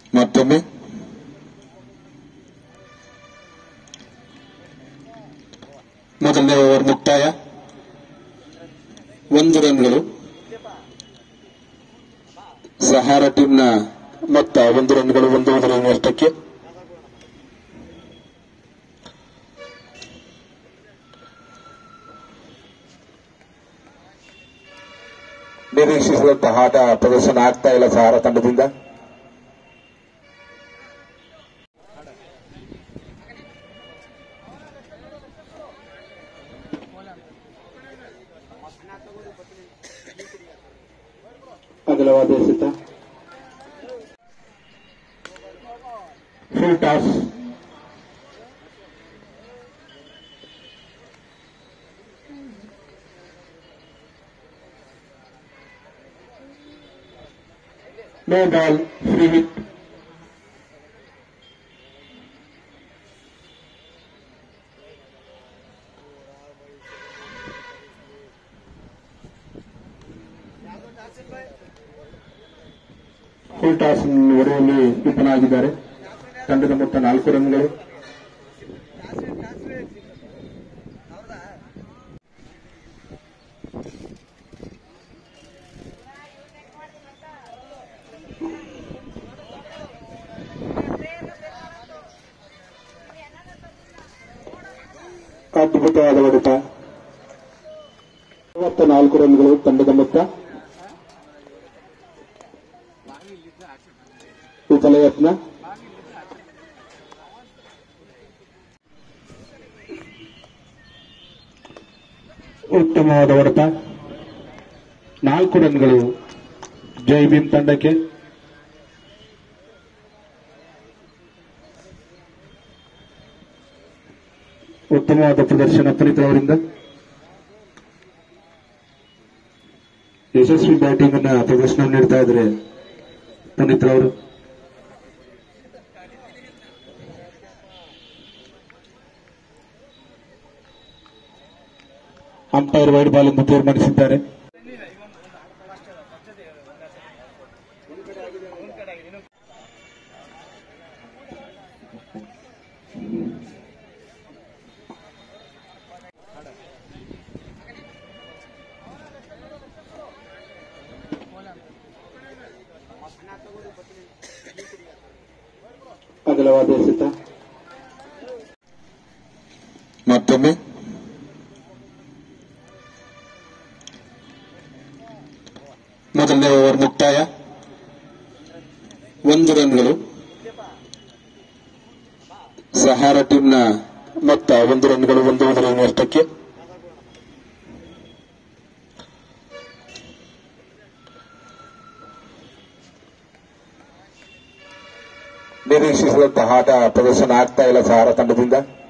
ಮತ್ತೊಮ್ಮೆ ಮೊದಲನೇ ಓವರ್ ಮುಕ್ತಾಯ ಒಂದು ರನ್ಗಳು ಸಹಾರ ಟೀಮ್ನ ಮೊತ್ತ ಒಂದು ರನ್ಗಳು ಒಂದು ರನ್ ಅಷ್ಟಕ್ಕೆ ನಿರೀಕ್ಷಿಸಿದಂತಹ ಆಟ ಪ್ರದರ್ಶನ ಆಗ್ತಾ ಇಲ್ಲ ಸಹಾರ ತಂಡದಿಂದ ಅಗಲವಾದ ಎಸೆತ full toss no ball free hit full toss ಹೊಡೆಯಲ್ಲಿ ವಿಫಲರಾಗಿದ್ದಾರೆ ತಂಡದ ಮೊತ್ತ ನಾಲ್ಕು ರನ್ಗಳು ಅದ್ಭುತವಾದ ಹೊಡೆತ ಮೂವತ್ತ ನಾಲ್ಕು ರನ್ಗಳು ತಂಡದ ಮೊತ್ತ ವಿಫಲ ಯತ್ನ ಉತ್ತಮವಾದ ಹೊಡೆತ ನಾಲ್ಕು ರನ್ಗಳು ಜೈ ಭೀಮ್ ತಂಡಕ್ಕೆ ಉತ್ತಮವಾದ ಪ್ರದರ್ಶನ ಪುನೀತ್ ಅವರಿಂದ ಯಶಸ್ವಿ ಬ್ಯಾಟಿಂಗ್ ಅನ್ನ ಪ್ರದರ್ಶನ ನೀಡ್ತಾ ಇದ್ದಾರೆ ಪುನೀತ್ ಅವರು ಅಂಪೈರ್ ವೈಡ್ ಬಾಲ್ ಎಂದು ತೀರ್ಮಾನಿಸಿದ್ದಾರೆ ಅಗಲವಾದ ಎಸೆತ ಮತ್ತೊಮ್ಮೆ ಮೊದಲನೇ ಓವರ್ ಮುಕ್ತಾಯ ಒಂದು ರನ್ಗಳು ಸಹಾರ ಟೀಮ್ನ ಮೊತ್ತ ಒಂದು ರನ್ಗಳು ಒಂದು ರನ್ ಅಷ್ಟಕ್ಕೆ ನಿರೀಕ್ಷಿಸಿದಂತಹ ಆಟ ಪ್ರದರ್ಶನ ಆಗ್ತಾ ಇಲ್ಲ ಸಹಾರ ತಂಡದಿಂದ